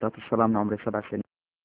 صلاة الصلاة من عمري سبع سنين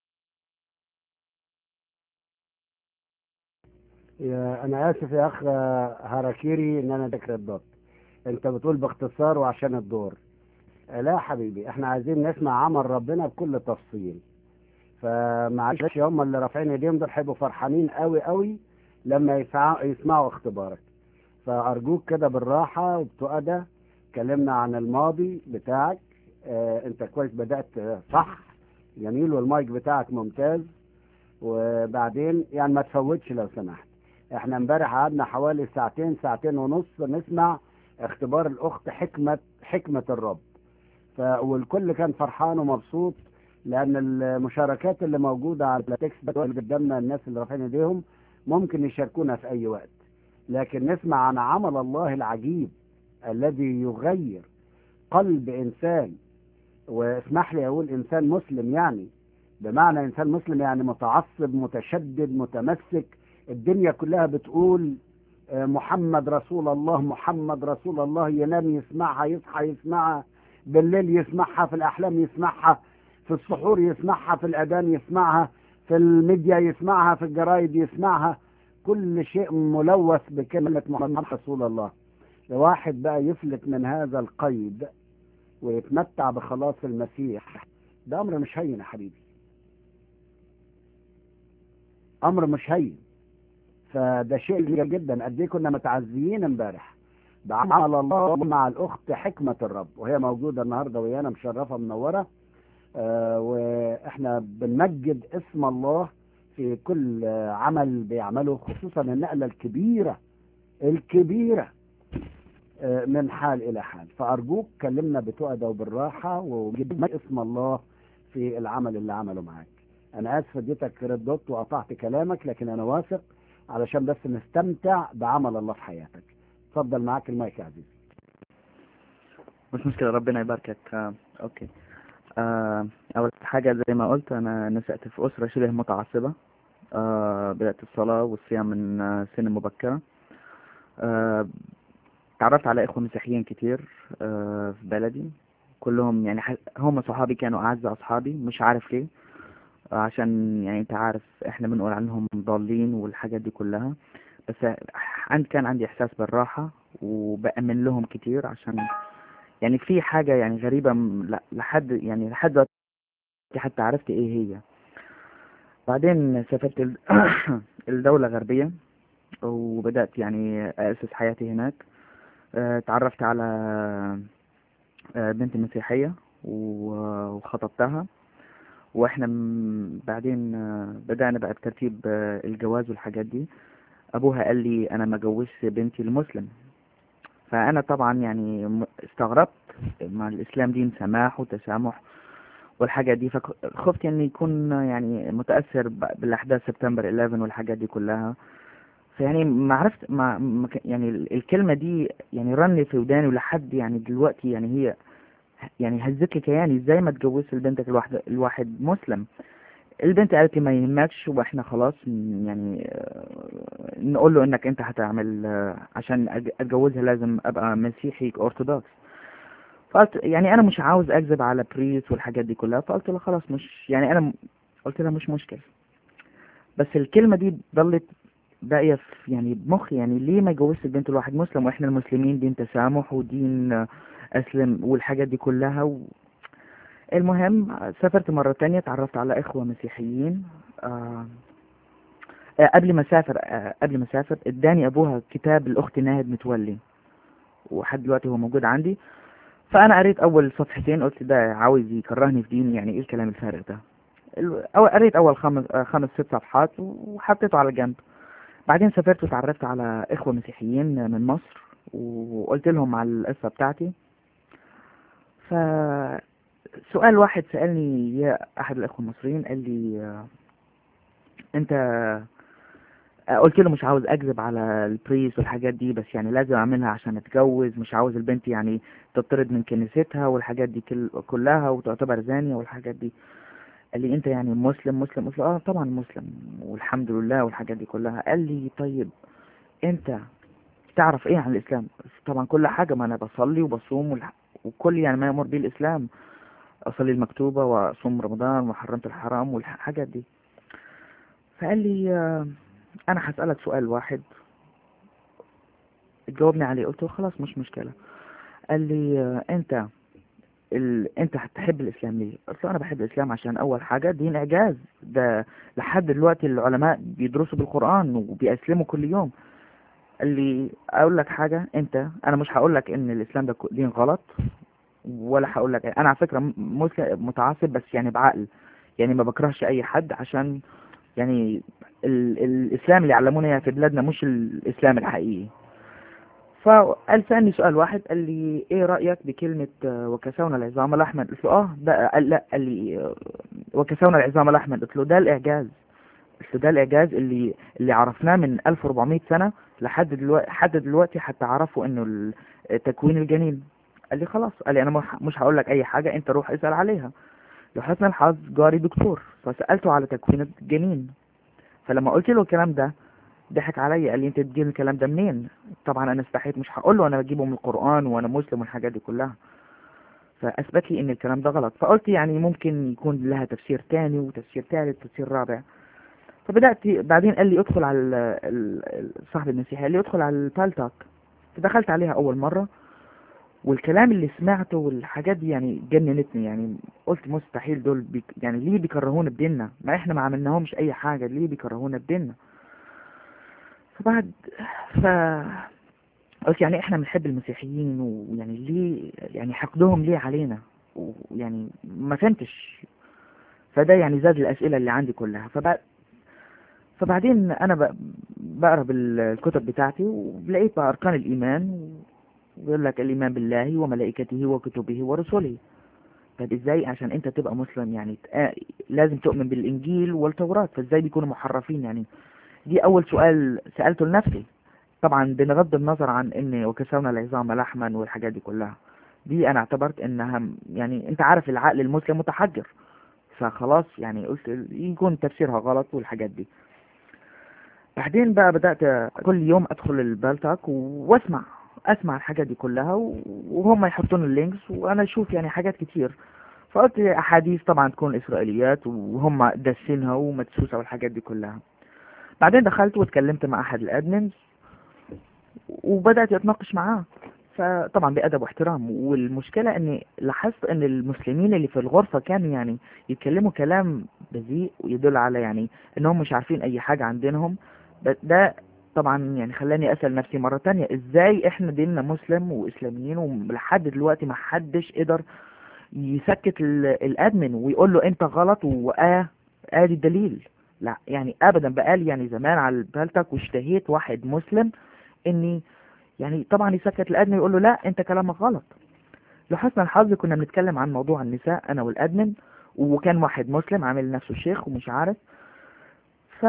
يا- انا اسف يا اخ هاراكيري ان انا ذكر الضبط انت بتقول باختصار وعشان الدور لا يا حبيبي احنا عايزين نسمع عمل ربنا بكل تفصيل فمعلش هم اللي رافعين ايديهم دول هيبقوا فرحانين قوي قوي لما يسمعوا, يسمعوا اختبارك فارجوك كده بالراحه وبتؤدى اتكلمنا عن الماضي بتاعك اه انت كويس بدات صح جميل والمايك بتاعك ممتاز وبعدين يعني ما تفوتش لو سمحت احنا امبارح قعدنا حوالي ساعتين ساعتين ونص نسمع اختبار الاخت حكمه حكمه الرب ف والكل كان فرحان ومبسوط لان المشاركات اللي موجوده على التكست ده اللي قدامنا الناس اللي رافعين ايديهم ممكن يشاركونا في اي وقت لكن نسمع عن عمل الله العجيب الذي يغير قلب انسان واسمح لي اقول انسان مسلم يعني بمعنى انسان مسلم يعني متعصب متشدد متمسك الدنيا كلها بتقول آه، محمد رسول الله محمد رسول الله ينام يسمعها يصحى يسمعها بالليل يسمعها في الاحلام يسمعها في السحور يسمعها في الاذان يسمعها في الميديا يسمعها في الجرايد يسمعها كل شيء ملوث بكلمة محمد رسول الله الواحد بقى يفلت من هذا القيد ويتمتع بخلاص المسيح ده امر مش هين يا حبيبي امر مش هين فده شيء جميل جدا قد ايه كنا متعزيين امبارح بعمل الله مع الاخت حكمه الرب وهي موجوده النهارده ويانا مشرفه منوره آه واحنا بنمجد اسم الله في كل آه، عمل بيعمله خصوصا النقله الكبيره الكبيره آه، من حال الى حال فارجوك كلمنا بتؤدى وبالراحه وجد اسم الله في العمل اللي عمله معاك انا اسف اديتك ردت وقطعت كلامك لكن انا واثق علشان بس نستمتع بعمل الله في حياتك اتفضل معاك المايك يا عزيزي مش مشكلة ربنا يباركك آه، اوكي آه، اول حاجة زي ما قلت انا نشأت في اسرة شبه متعصبة آه، بدأت الصلاة والصيام من آه، سن مبكرة آه، تعرفت على اخوة مسيحيين كتير آه، في بلدي كلهم يعني ح- هم صحابي كانوا اعز اصحابي مش عارف ليه آه، عشان يعني انت عارف احنا بنقول عنهم ضالين والحاجات دي كلها بس عندي كان عندي احساس بالراحة وبأمن لهم كتير عشان يعني في حاجة يعني غريبة م- ل- لحد يعني لحد دلوقتي حتى عرفت ايه هي بعدين سافرت ال- الدولة غربية وبدأت يعني أسس حياتي هناك آه، تعرفت على آه، بنت مسيحية و- وخطبتها واحنا م- بعدين آه، بدأنا بقى بترتيب آه، الجواز والحاجات دي ابوها قال لي انا ما جوزش بنتي المسلم فانا طبعا يعني م- استغربت مع الاسلام دين سماح وتسامح والحاجة دي فخفت ان يكون يعني متأثر ب- بالاحداث سبتمبر 11 والحاجات دي كلها فيعني ما عرفت ما ما ك- يعني ال- الكلمة دي يعني رن في وداني ولحد يعني دلوقتي يعني هي يعني هزت لي كياني ازاي ما تجوزش لبنتك الواحد الواحد مسلم البنت قالت لي ما يهمكش واحنا خلاص م- يعني آه، نقول له انك انت هتعمل آه، عشان أج- اتجوزها لازم ابقى مسيحي ارثوذكس فقلت يعني انا مش عاوز اكذب على بريس والحاجات دي كلها فقلت له خلاص مش يعني انا م- قلت لها مش مشكلة بس الكلمة دي ضلت باقية في يعني بمخي يعني ليه ما يجوزش البنت الواحد مسلم واحنا المسلمين دين تسامح ودين آه، اسلم والحاجات دي كلها و... المهم آه، سافرت مرة تانية تعرفت على اخوة مسيحيين آه، آه، قبل ما اسافر آه، قبل ما اسافر اداني ابوها كتاب الاخت ناهد متولي وحد دلوقتي هو موجود عندي فانا قريت اول صفحتين قلت ده عاوز يكرهني في دين يعني ايه الكلام الفارغ ده ال- أو قريت اول خمس آه، خمس ست صفحات وحطيته على جنب بعدين سافرت وتعرفت على اخوة مسيحيين من مصر وقلت لهم على القصة بتاعتي فسؤال واحد سألني يا احد الاخوة المصريين قال لي آه، انت آه، قلت له مش عاوز اكذب على البريس والحاجات دي بس يعني لازم اعملها عشان اتجوز مش عاوز البنت يعني تطرد من كنيستها والحاجات دي كل- كلها وتعتبر زانية والحاجات دي قال لي انت يعني مسلم مسلم قلت له اه طبعا مسلم والحمد لله والحاجات دي كلها قال لي طيب انت تعرف ايه عن الاسلام طبعا كل حاجة ما انا بصلي وبصوم والح- وكل يعني ما يأمر به الاسلام اصلي المكتوبة واصوم رمضان وحرمت الحرام والحاجات دي فقال لي آه، انا هسألك سؤال واحد جاوبني عليه قلت له خلاص مش مشكلة قال لي آه، انت ال... انت هتحب الاسلام ليه قلت له انا بحب الاسلام عشان اول حاجة دين اعجاز ده لحد دلوقتي العلماء بيدرسوا بالقرآن وبيأسلموا كل يوم قال لي اقول لك حاجة انت انا مش هقول لك ان الاسلام ده دين غلط ولا هقول لك انا على فكرة م- مسلم متعصب بس يعني بعقل يعني ما بكرهش اي حد عشان يعني ال... الاسلام اللي علمونا اياه في بلادنا مش الاسلام الحقيقي فقال سألني سؤال واحد قال لي ايه رأيك بكلمة آه، وكسونا العظام الأحمر قلت له اه ده قال لا قال لي آه، وكسونا العظام الأحمر قلت له ده الإعجاز قلت له ده الإعجاز اللي اللي عرفناه من 1400 سنة لحد دلوقتي لحد دلوقتي حتى عرفوا انه ال- تكوين الجنين قال لي خلاص قال لي انا مش- مش هقول لك اي حاجة انت روح اسأل عليها لحسن الحظ جاري دكتور فسألته على تكوين الجنين فلما قلت له الكلام ده ضحك عليا قال لي انت تجيب الكلام ده منين طبعا انا استحيت مش هقول له انا بجيبه من القرآن وانا مسلم والحاجات دي كلها فاثبت لي ان الكلام ده غلط فقلت يعني ممكن يكون لها تفسير تاني وتفسير ثالث وتفسير رابع فبدأت بعدين قال لي ادخل على ال- ال- ال- صاحب المسيحي قال لي ادخل على البالتاك فدخلت عليها اول مرة والكلام اللي سمعته والحاجات دي يعني جننتني يعني قلت مستحيل دول بيك يعني ليه بيكرهونا بديننا ما احنا ما عملناهمش اي حاجة ليه بيكرهونا بديننا فبعد ف قلت يعني احنا بنحب المسيحيين ويعني ليه يعني حقدهم ليه علينا ويعني ما فهمتش فده يعني زاد الأسئلة اللي عندي كلها فبعد فبعدين انا ب- بقرا بال- الكتب بتاعتي ولقيت بقى اركان الايمان ويقول لك الايمان بالله وملائكته وكتبه ورسله طب ازاي عشان انت تبقى مسلم يعني تآ- لازم تؤمن بالانجيل والتوراة فازاي بيكونوا محرفين يعني دي اول سؤال سألته لنفسي طبعا بغض النظر عن ان وكسونا العظام لحما والحاجات دي كلها دي انا اعتبرت انها م- يعني انت عارف العقل المسلم متحجر فخلاص يعني قلت يكون تفسيرها غلط والحاجات دي بعدين بقى بدأت كل يوم ادخل البالتاك واسمع اسمع الحاجات دي كلها و- وهم يحطون اللينكس وانا اشوف يعني حاجات كتير فقلت احاديث طبعا تكون اسرائيليات وهم داسينها ومدسوسة والحاجات دي كلها بعدين دخلت واتكلمت مع احد الادمنز وبدأت اتناقش معاه فطبعا بأدب واحترام والمشكلة اني لاحظت ان المسلمين اللي في الغرفة كانوا يعني يتكلموا كلام بذيء ويدل على يعني انهم مش عارفين اي حاجة عن دينهم ب- ده طبعا يعني خلاني اسأل نفسي مرة تانية ازاي احنا ديننا مسلم واسلاميين ولحد دلوقتي ما حدش قدر يسكت ال- الادمن ويقول له انت غلط واه ادي الدليل لا يعني ابدا بقالي يعني زمان على البالتك واشتهيت واحد مسلم اني يعني طبعا يسكت الادمن ويقول له لا انت كلامك غلط لحسن الحظ كنا بنتكلم عن موضوع النساء انا والادمن وكان واحد مسلم عامل نفسه شيخ ومش عارف ف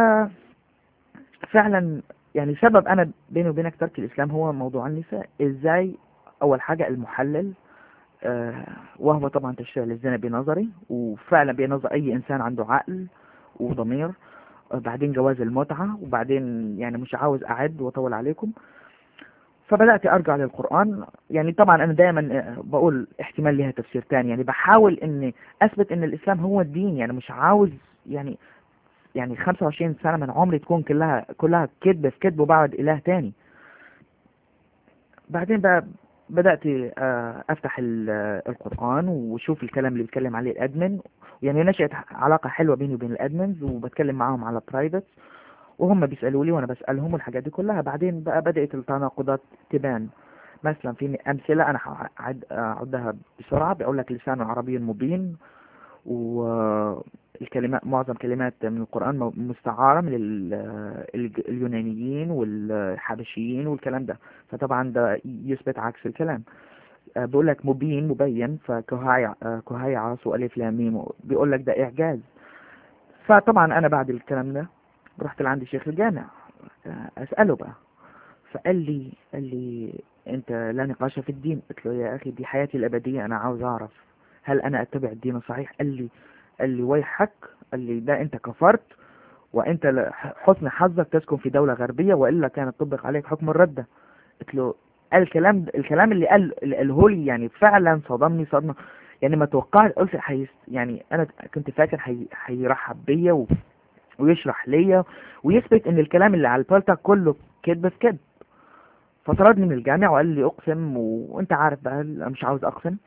فعلا يعني سبب انا بيني وبينك ترك الاسلام هو موضوع النساء ازاي اول حاجة المحلل آه وهو طبعا تشريع للزنا بنظري وفعلا بنظر اي انسان عنده عقل وضمير آه، بعدين جواز المتعة وبعدين يعني مش عاوز اعد واطول عليكم فبدأت ارجع للقرآن يعني طبعا انا دايما آه، بقول احتمال ليها تفسير تاني يعني بحاول اني اثبت ان الاسلام هو الدين يعني مش عاوز يعني يعني 25 سنة من عمري تكون كلها كلها كذب في كذب وبعد إله تاني بعدين بقى بدأت آه، أفتح ال- آه، القرآن وشوف الكلام اللي بيتكلم عليه الأدمن يعني نشأت علاقة حلوة بيني وبين الأدمنز وبتكلم معاهم على برايفت وهم بيسألوا لي وأنا بسألهم والحاجات دي كلها بعدين بقى بدأت التناقضات تبان مثلا في أمثلة أنا هعد- أعدها بسرعة بيقول لك لسان عربي مبين والكلمات معظم كلمات من القرآن م- مستعارة من ال- ال- اليونانيين والحبشيين والكلام ده فطبعا ده يثبت عكس الكلام آه، بيقول لك مبين مبين فكهاي آه، كهاي عاص والف لام ميم بيقول لك ده اعجاز فطبعا انا بعد الكلام ده رحت لعند شيخ الجامع آه، اساله بقى فقال لي قال لي انت لا نقاش في الدين قلت له يا اخي دي حياتي الابديه انا عاوز اعرف هل انا اتبع الدين الصحيح قال لي قال لي ويحك قال لي ده انت كفرت وانت ل- حسن حظك تسكن في دولة غربية والا كان يطبق عليك حكم الردة قلت له الكلام الكلام اللي قال اللي قاله لي يعني فعلا صدمني صدمة يعني ما توقعت قلت حيس يعني انا كنت فاكر حي... هيرحب بيا و... ويشرح ليا ويثبت ان الكلام اللي على البالتا كله كذب في كذب فطردني من الجامع وقال لي اقسم و... وانت عارف بقى أنا مش عاوز اقسم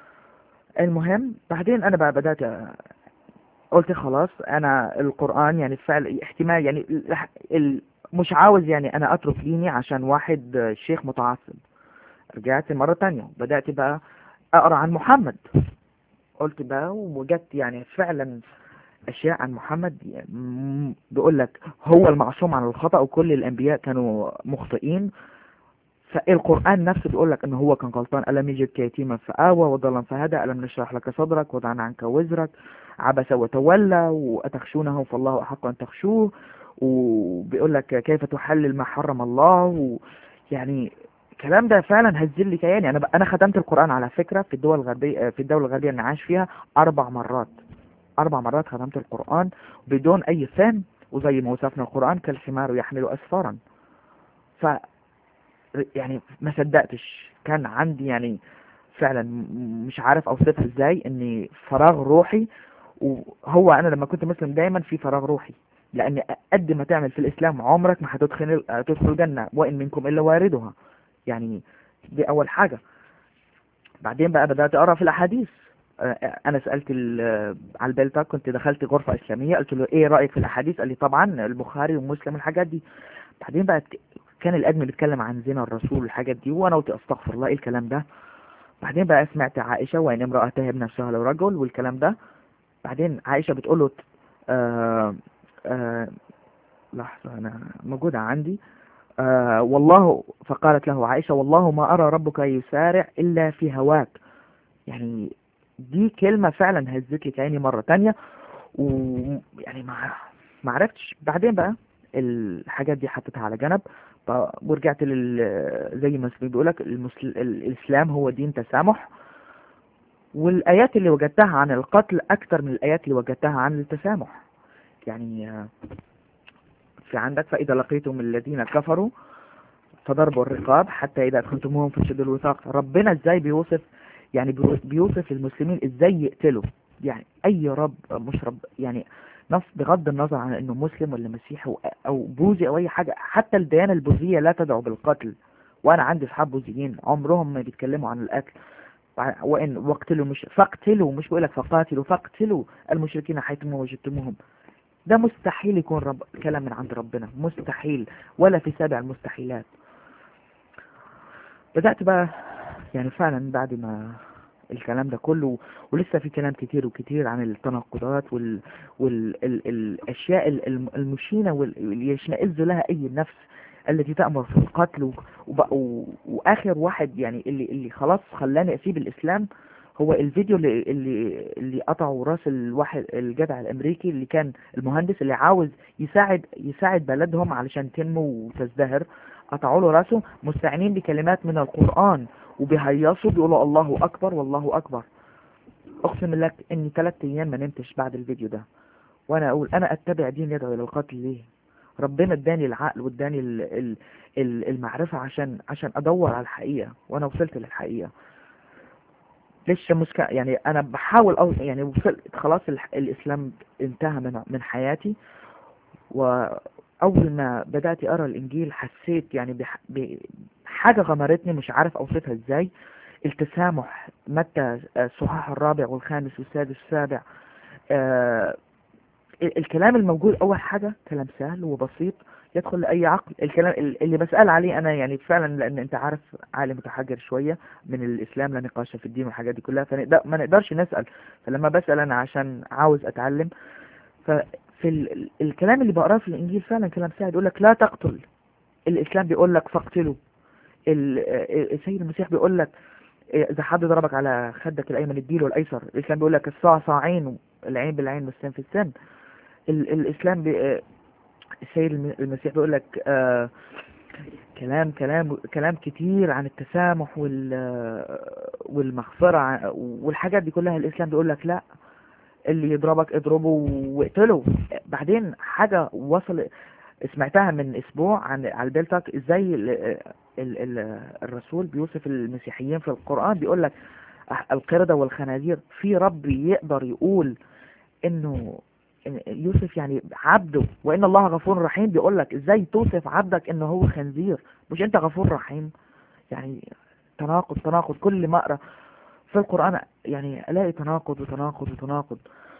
المهم بعدين انا بقى بدات أ- قلت خلاص انا القران يعني فعل احتمال يعني ال... ال... مش عاوز يعني انا اترك ديني عشان واحد شيخ متعصب رجعت مرة تانية بدأت بقى اقرا عن محمد قلت بقى وجدت يعني فعلا اشياء عن محمد م- بيقول لك هو المعصوم عن الخطأ وكل الانبياء كانوا مخطئين فالقرآن نفسه بيقول لك ان هو كان غلطان ألم يجدك يتيما فآوى وضلا فهدى ألم نشرح لك صدرك وضعنا عنك وزرك عبس وتولى وأتخشونه فالله أحق أن تخشوه وبيقول لك كيف تحلل ما حرم الله و يعني الكلام ده فعلا هز لي كياني انا ب... انا ختمت القرآن على فكرة في الدول الغربية في الدولة الغربية اللي عايش فيها اربع مرات اربع مرات ختمت القرآن بدون اي فهم وزي ما وصفنا القرآن كالحمار يحمل اسفارا ف يعني ما صدقتش كان عندي يعني فعلا م- مش عارف اوصفها ازاي اني فراغ روحي وهو انا لما كنت مسلم دايما في فراغ روحي لان قد ما تعمل في الاسلام عمرك ما هتدخل تدخل الجنه وان منكم الا واردها يعني دي اول حاجه بعدين بقى بدات اقرا في الاحاديث آه، انا سالت ال- على البلتا كنت دخلت غرفه اسلاميه قلت له ايه رايك في الاحاديث قال لي طبعا البخاري ومسلم والحاجات دي بعدين بقى ك- كان الادمي بيتكلم عن زنا الرسول والحاجات دي وانا قلت استغفر الله ايه الكلام ده بعدين بقى سمعت عائشه وان امراه تهب نفسها لرجل والكلام ده بعدين عائشه بتقول له آه آه لحظه انا موجوده عندي آه والله فقالت له عائشة والله ما أرى ربك يسارع إلا في هواك يعني دي كلمة فعلا هزت لي كياني مرة تانية ويعني ما ما عرفتش بعدين بقى الحاجات دي حطيتها على جنب ب- ورجعت لل زي ما بيقولك المسل... الإسلام هو دين تسامح والآيات اللي وجدتها عن القتل أكتر من الآيات اللي وجدتها عن التسامح يعني آه، في عندك فإذا لقيتم الذين كفروا فضربوا الرقاب حتى إذا أدخلتموهم في شد الوثاق ربنا إزاي بيوصف يعني بيو- بيوصف المسلمين إزاي يقتلوا يعني أي رب مش رب يعني نص بغض النظر عن إنه مسلم ولا مسيحي أو- أو بوذي أو أي حاجة حتى الديانة البوذية لا تدعو بالقتل وأنا عندي أصحاب بوذيين عمرهم ما بيتكلموا عن القتل وع- وإن واقتلوا مش فاقتلوا مش بقول لك فقاتلوا فاقتلوا المشركين حيثما وجدتموهم ده مستحيل يكون رب كلام من عند ربنا مستحيل ولا في سابع المستحيلات بدأت بقى يعني فعلا بعد ما الكلام ده كله ولسه في كلام كتير وكتير عن التناقضات وال وال ال... الاشياء ال- الم- المشينه واللي يشمئز لها اي نفس التي تأمر في القتل و... وب... و... واخر واحد يعني اللي اللي خلاص خلاني اسيب الاسلام هو الفيديو اللي اللي اللي قطعوا راس الواحد الجدع الامريكي اللي كان المهندس اللي عاوز يساعد يساعد بلدهم علشان تنمو وتزدهر قطعوا له راسه مستعينين بكلمات من القرآن وبيهيصوا بيقولوا الله أكبر والله أكبر أقسم لك إني ثلاث أيام ما نمتش بعد الفيديو ده وأنا أقول أنا أتبع دين يدعو إلى القتل ليه ربنا اداني العقل واداني ال- ال- ال- المعرفة عشان عشان أدور على الحقيقة وأنا وصلت للحقيقة لسه مسك يعني أنا بحاول أو يعني وصلت خلاص الح- الإسلام انتهى من من حياتي وأول ما بدأت أقرأ الإنجيل حسيت يعني بح... بحاجة غمرتني مش عارف أوصفها إزاي التسامح متى الصحاح الرابع والخامس والسادس والسابع آه ال- الكلام الموجود أول حاجة كلام سهل وبسيط يدخل لأي عقل الكلام ال- اللي بسأل عليه أنا يعني فعلا لأن أنت عارف عالم متحجر شوية من الإسلام لا نقاش في الدين والحاجات دي كلها فنقدر ما نقدرش نسأل فلما بسأل أنا عشان عاوز أتعلم ففي ال... ال- الكلام اللي بقراه في الإنجيل فعلا كلام سهل يقول لك لا تقتل الإسلام بيقول لك فاقتلوا ال- آه، السيد المسيح بيقول لك إذا حد ضربك على خدك الأيمن اديله الأيسر الإسلام بيقول لك الصاع صاعين العين بالعين والسن في السن ال... الإسلام بي... آه، السيد الم- المسيح بيقول لك آه كلام كلام كلام كتير عن التسامح وال آه، والمغفرة ع- والحاجات دي كلها الإسلام بيقول لك لا اللي يضربك اضربه واقتله بعدين حاجة وصل سمعتها من اسبوع عن على البيلتك ازاي ال... ال... ال... الرسول بيوصف المسيحيين في القرآن بيقول لك أح- القردة والخنازير في رب يقدر يقول انه إن يوسف يعني عبده وان الله غفور رحيم بيقول لك ازاي توصف عبدك انه هو خنزير مش انت غفور رحيم يعني تناقض تناقض كل ما اقرا في القرآن يعني الاقي تناقض وتناقض وتناقض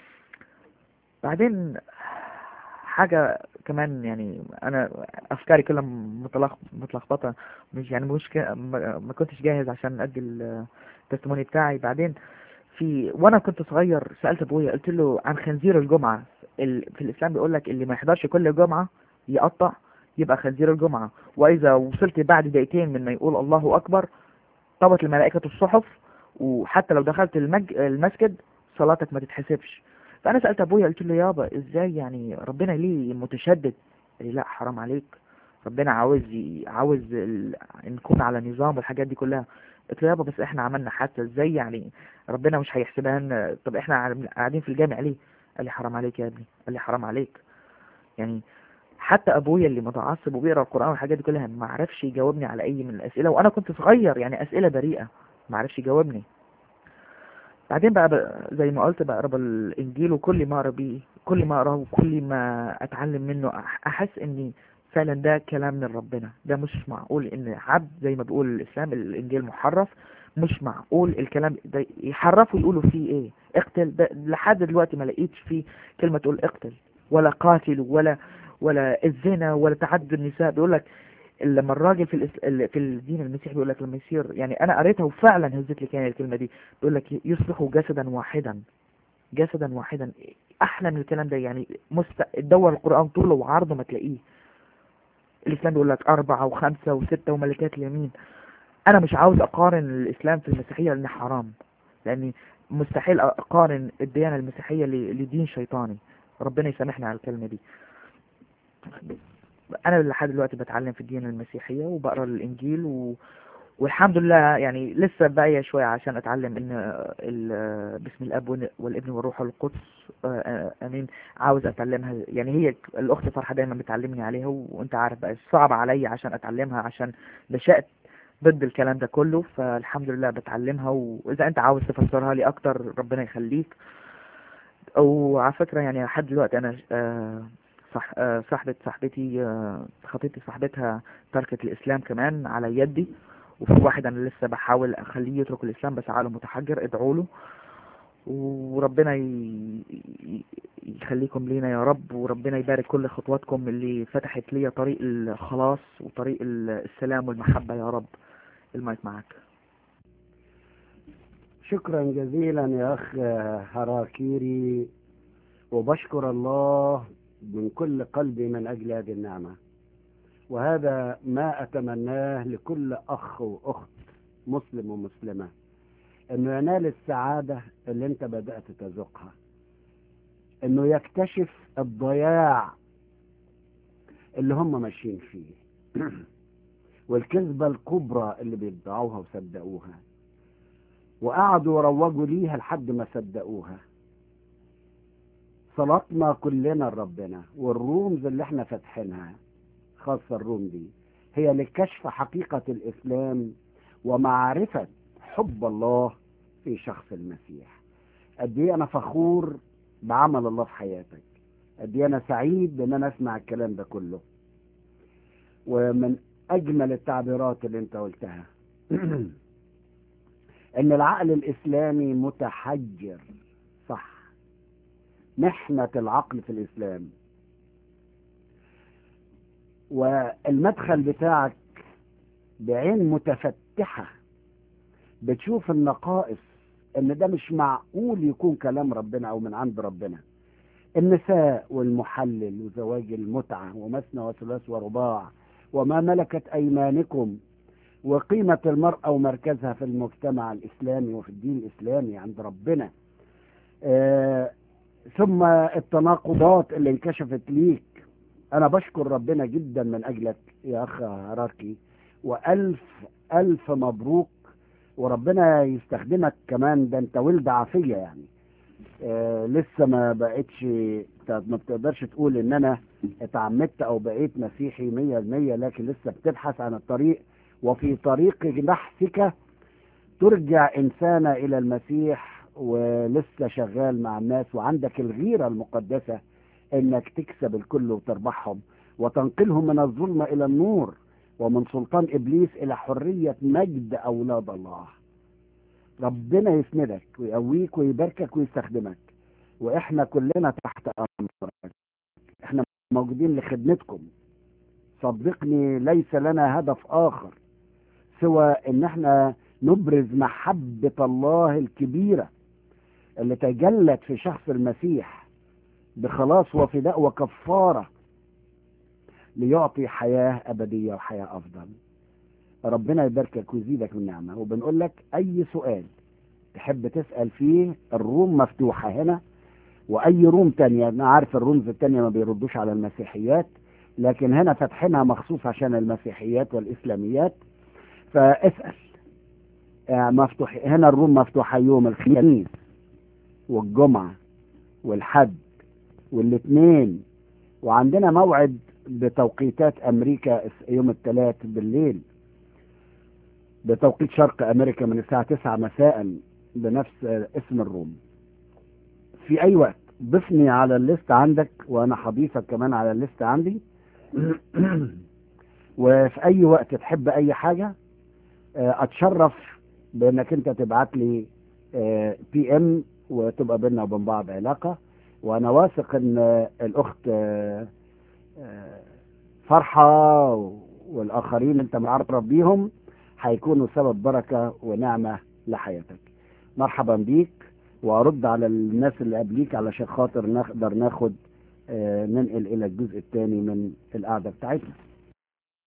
بعدين حاجة كمان يعني انا افكاري كلها متلخ- متلخبطة مش يعني مش كا- ما ما كنتش جاهز عشان ادي التستموني بتاعي بعدين في وانا كنت صغير سألت ابويا قلت له عن خنزير الجمعة ال... في الاسلام بيقول لك اللي ما يحضرش كل جمعة يقطع يبقى خنزير الجمعة واذا وصلت بعد دقيقتين من ما يقول الله اكبر طبت الملائكة الصحف وحتى لو دخلت المج... المسجد صلاتك ما تتحسبش فانا سألت ابويا قلت له يابا ازاي يعني ربنا ليه متشدد قال لي لا حرام عليك ربنا عاوز ي... عاوز ال... نكون على نظام والحاجات دي كلها قلت له يابا بس احنا عملنا حتى ازاي يعني ربنا مش هيحسبها لنا طب احنا عم- قاعدين في الجامع ليه قال لي حرام عليك يا ابني قال لي حرام عليك يعني حتى ابويا اللي متعصب وبيقرا القران والحاجات دي كلها ما عرفش يجاوبني على اي من الاسئله وانا كنت صغير يعني اسئله بريئه ما عرفش يجاوبني بعدين بقى, بقى زي ما قلت بقرا بالانجيل وكل ما اقرا بيه كل ما اقراه وكل ما اتعلم منه أح- احس اني فعلا ده كلام من ربنا ده مش معقول ان عبد زي ما بيقول الاسلام الانجيل محرف مش معقول الكلام ده يحرفوا يقولوا فيه ايه اقتل ده لحد دلوقتي ما لقيتش فيه كلمة تقول اقتل ولا قاتل ولا ولا الزنا ولا تعدد النساء بيقول لك لما الراجل في الإس... ال- في الدين المسيحي بيقول لك لما يصير يعني انا قريتها وفعلا هزت لي كان الكلمة دي بيقول لك يصبح جسدا واحدا جسدا واحدا احلى من الكلام ده يعني مست... تدور القرآن طوله وعرضه ما تلاقيه الاسلام بيقول لك اربعة وخمسة وستة وملكات اليمين انا مش عاوز اقارن الاسلام في المسيحية لان حرام لاني مستحيل اقارن الديانة المسيحية ل- لدين شيطاني ربنا يسامحنا على الكلمة دي انا لحد دلوقتي بتعلم في الديانة المسيحية وبقرا الانجيل و... والحمد لله يعني لسه باقية شوية عشان اتعلم ان ال... باسم الاب والن- والابن والروح القدس آه، آه، امين عاوز اتعلمها يعني هي الاخت فرحة دايما بتعلمني عليها وانت عارف بقى صعب عليا عشان اتعلمها عشان نشأت ضد الكلام ده كله فالحمد لله بتعلمها واذا انت عاوز تفسرها لي اكتر ربنا يخليك وعلى فكرة يعني لحد دلوقتي انا آه، صح آه، صاحبة صاحبتي آه، خطيبتي صاحبتها تركت الاسلام كمان على يدي وفي واحد انا لسه بحاول اخليه يترك الاسلام بس عقله متحجر ادعوا له وربنا ي- ي- يخليكم لينا يا رب وربنا يبارك كل خطواتكم اللي فتحت لي طريق الخلاص وطريق ال- السلام والمحبة يا رب المايك معاك شكرا جزيلا يا أخ هراكيري وبشكر الله من كل قلبي من أجل هذه النعمة وهذا ما أتمناه لكل أخ وأخت مسلم ومسلمة أنه ينال السعادة اللي أنت بدأت تذوقها أنه يكتشف الضياع اللي هم ماشيين فيه والكذبة الكبرى اللي بيدعوها وصدقوها وقعدوا يروجوا ليها لحد ما صدقوها صلاتنا كلنا لربنا والرومز اللي احنا فاتحينها خاصة الروم دي هي لكشف حقيقة الإسلام ومعرفة حب الله في شخص المسيح قد ايه أنا فخور بعمل الله في حياتك قد ايه أنا سعيد بأن أنا أسمع الكلام ده كله ومن أجمل التعبيرات اللي أنت قلتها ان العقل الاسلامي متحجر صح محنة العقل في الاسلام والمدخل بتاعك بعين متفتحة بتشوف النقائص ان ده مش معقول يكون كلام ربنا او من عند ربنا النساء والمحلل وزواج المتعة ومثنى وثلاث ورباع وما ملكت ايمانكم وقيمة المرأة ومركزها في المجتمع الإسلامي وفي الدين الإسلامي عند ربنا آه ثم التناقضات اللي انكشفت ليك أنا بشكر ربنا جدا من أجلك يا أخ هراكي وألف ألف مبروك وربنا يستخدمك كمان ده أنت ولد عافية يعني آه لسه ما بقتش ما بتقدرش تقول ان انا اتعمدت او بقيت مسيحي مية المية لكن لسه بتبحث عن الطريق وفي طريق بحثك ترجع إنسانة إلى المسيح ولسه شغال مع الناس وعندك الغيرة المقدسة إنك تكسب الكل وتربحهم وتنقلهم من الظلمة إلى النور ومن سلطان إبليس إلى حرية مجد أولاد الله ربنا يسندك ويقويك ويباركك ويستخدمك وإحنا كلنا تحت أمرك إحنا موجودين لخدمتكم صدقني ليس لنا هدف آخر سوى إن إحنا نبرز محبة الله الكبيرة اللي تجلت في شخص المسيح بخلاص وفداء وكفارة ليعطي حياة أبدية وحياة أفضل ربنا يباركك ويزيدك من نعمة وبنقول لك أي سؤال تحب تسأل فيه الروم مفتوحة هنا وأي روم تانية أنا عارف الرومز التانية ما بيردوش على المسيحيات لكن هنا فاتحينها مخصوص عشان المسيحيات والإسلاميات فاسأل آه، مفتوح هنا الروم مفتوحة يوم الخميس والجمعة والحد والاثنين وعندنا موعد بتوقيتات أمريكا يوم الثلاث بالليل بتوقيت شرق أمريكا من الساعة 9 مساء بنفس آه، اسم الروم في أي وقت ضفني على الليست عندك وأنا حضيفك كمان على الليست عندي وفي أي وقت تحب أي حاجة آه، أتشرف بأنك أنت تبعت لي بي ام وتبقى بيننا وبين بعض علاقة وأنا واثق إن آه، الأخت آه، آه، فرحة والآخرين أنت معرف بيهم هيكونوا سبب بركة ونعمة لحياتك مرحبا بيك وأرد على الناس اللي قبليك علشان خاطر نقدر ناخد آه، ننقل إلى الجزء الثاني من القعدة بتاعتنا